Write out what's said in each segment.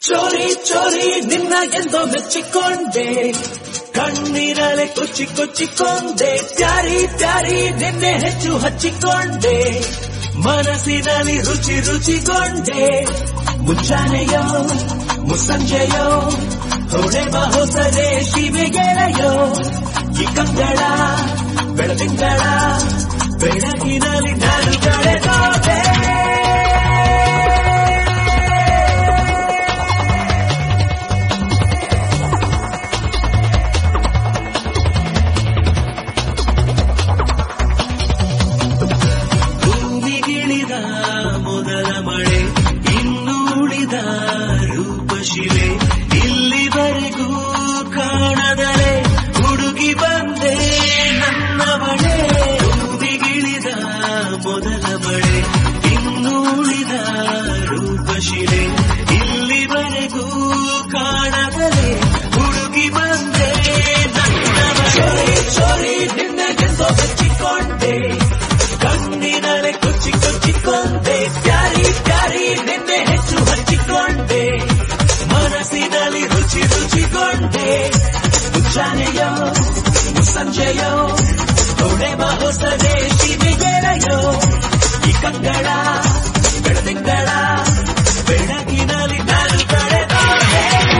ಚೋರಿ ಚೋರಿ ನಿನ್ನ ಎಂದೋ ಮೆಚ್ಚಿಕೊಂಡೆ ಕಣ್ಣೀರಲೆ ಕೊಚ್ಚಿ ಕೊಚ್ಚಿಕೊಂಡೆ ಪ್ಯಾರಿ ಪ್ಯಾರಿ ನಿನ್ನೆ ಹೆಚ್ಚು ಹಚ್ಚಿಕೊಂಡೆ ಮನಸ್ಸಿನಲ್ಲಿ ರುಚಿ ರುಚಿಗೊಂಡೆ ಮುಂಚಾನೆಯೋ ಮುಸ್ಸಂಜೆಯೋ ಹೊಳೆವ ಹೊಸದೇ ಶಿವೆಗೆಳೆಯೋ ಈ ಕಂಗಳ ಬೆಳದಿಂಗಳ ಬೆಳಗಿನಲ್ಲಿ ನಾನು ಕಳೆದೋದೆ ಭೂಮಿಗಿಳಿದ ಮೊದಲ ಮಳೆ ಇನ್ನು ಉಳಿದ ರೂಪಶಿಲೆ ಇಲ್ಲಿವರೆಗೂ ಕಾಣದಲೆ ಹುಡುಗಿ ಬಂದೆ ನನ್ನ ಮಳೆ ಭೂಮಿಗಿಳಿದ ಮೊದಲ ಮಳೆ ಇನ್ನು ಉಳಿದ ರೂಪಶಿಲೆ ಇಲ್ಲಿವರೆಗೂ ಕಾಣದಲೆ ಹುಡುಗಿ ಬಂದೆ ನನ್ನ ಮಳೆ ಚೋರಿ ನಿನ್ನಗೆಂದೋ ಹಚ್ಚಿಕೊಂಡೆ ಕಣ್ಣಿನಲೆ ಕೊಚ್ಚಿ ಕೊಚ್ಚಿಕೊಂಡೆ ಪ್ಯಾರಿ ಪ್ಯಾರಿ ನಿನ್ನೆ ಹೆಚ್ಚು ಹಚ್ಚಿಕೊಂಡೆ ಮನಸ್ಸಿನಲ್ಲಿ ರುಚಿ ರುಚಿಗೊಂಡೆ ಮುಂಚಾನೆಯೋ ಸಂಜೆಯೋ ಹೊಳೆವ ಹೊಸದೇ ಶಿವಿಗೆಳೆಯೋ ಈ ಕಂಗಳ ಬೆಳದಿಂಗಳ ಬೆಳಗಿನಲ್ಲಿ ನಾನು ಕಳೆದಾಡೆ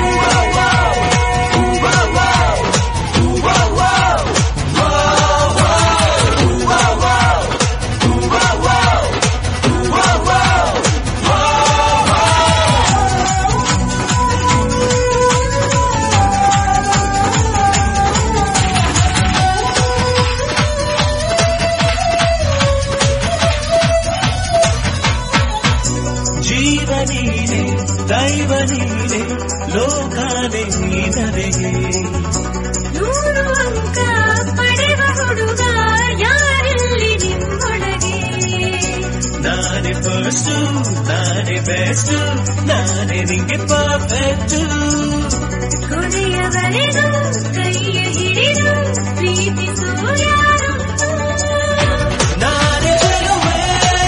ಜೀವ ನೀನೆ ದೈವ ನೀನೆ ಲೋಕಾನೆ ನೀನರೆಗೆ ನೂರು ಅಂಕ ಪಡೆವ ಹುಡುಗ ಯಾರಿಲ್ಲಿ ನಿಮ್ಮೊಳಗೆ ನಾನೇ ಫಸ್ಟು ನಾನೇ ಬೆಸ್ಟು ನಾನೇ ನಿಂಗೆ ಪರ್ಫೆಕ್ಟು ಕೊನೆಯವರೆಗೂ ಕೈಯ ಹಿಡಿದು ಪ್ರೀತಿಸೋ ಯಾರೊಂದು ನಾನೇ ಗೆಲುವೆ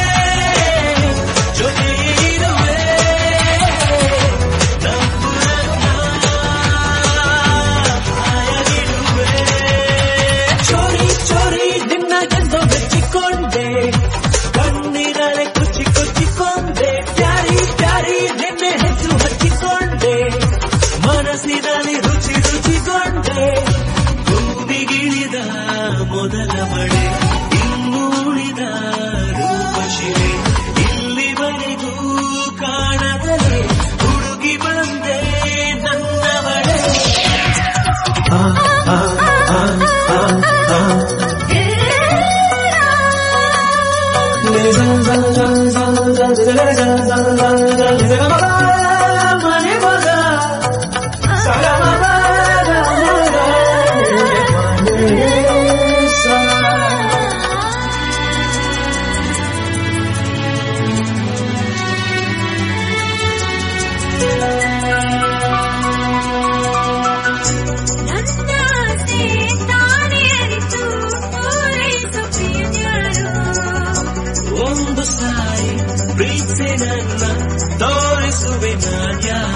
ಜೊತೆ ಇರುವೆ ನಂಬು ನನ್ನ ಹಾಯಾಗಿರುವೆ ಚೋರಿ ಚೋರಿ ನಿನ್ನ ಎಂದೋ ಮೆಚ್ಚಿಕೊಂಡೆ ಕಣ್ಣಿರಳೆ ಕುಚ್ಚಿ ಕೊಚ್ಚಿಕೊಂಡೆ ಪ್ಯಾರಿ ಪ್ಯಾರಿ ನಿನ್ನೆ ಹೆಚ್ಚು ಹಚ್ಚಿಕೊಂಡೆ ಮನಸ್ಸಿನಲ್ಲಿ ರುಚಿ ರುಚಿಗೊಂಡೆ ಭೂಮಿಗಿಳಿದ ಮೊದಲ ಮಳೆ ಇನ್ನು ಉಳಿದ ರೂಪಶಿಲೆ ಇಲ್ಲಿವರೆಗೂ ಕಾಣದಲೆ ಹುಡುಗಿ ಬಂದೆ ನನ್ನ ಮಳೆ ನನ್ನ ಆಸೆ ತಾನೇ ಅರಿತು ಪೂರೈಸೋ ಪ್ರಿಯನ್ಯಾರು ಒಂದು ಸಾರಿ ಪ್ರೀತಿ ನನ್ನ ತೋರಿಸುವೆ ನಾನ್ಯಾರು